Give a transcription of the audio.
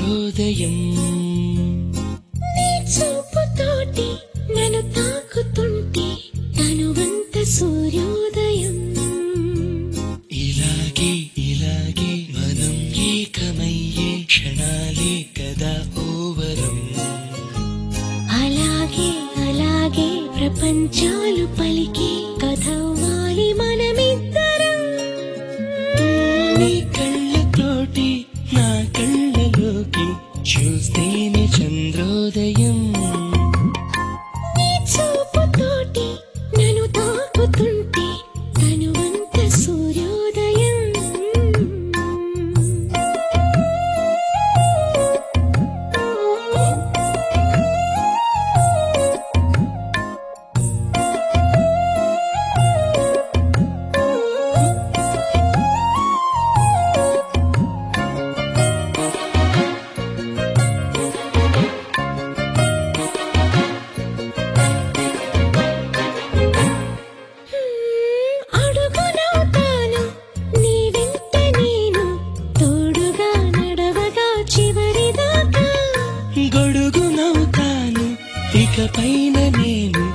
చంద్రోదయం నీ చూపుతోటి నన్ను తాకుతుంటే తనువంత సూర్యోదయం ఇలాగే ఇలాగే మనం ఏకమయ్యే క్షణాలే కదా ఓవరం అలాగే అలాగే ప్రపంచాలు పలికే కథవ్వాలి మనమిద్దరం నీ కళ్ళతోటి నా కళ్ళలోకి చూస్తేనే చంద్రోదయం నీ చూపుతోటి నన్ను తాకుతుంటే తనువంత సూర్యోదయం అడుగునవుతాను నీ వెంట నేను తోడుగా నడవగా చివరిదాకా గొడుగునవుతాను ఇకపైన నేను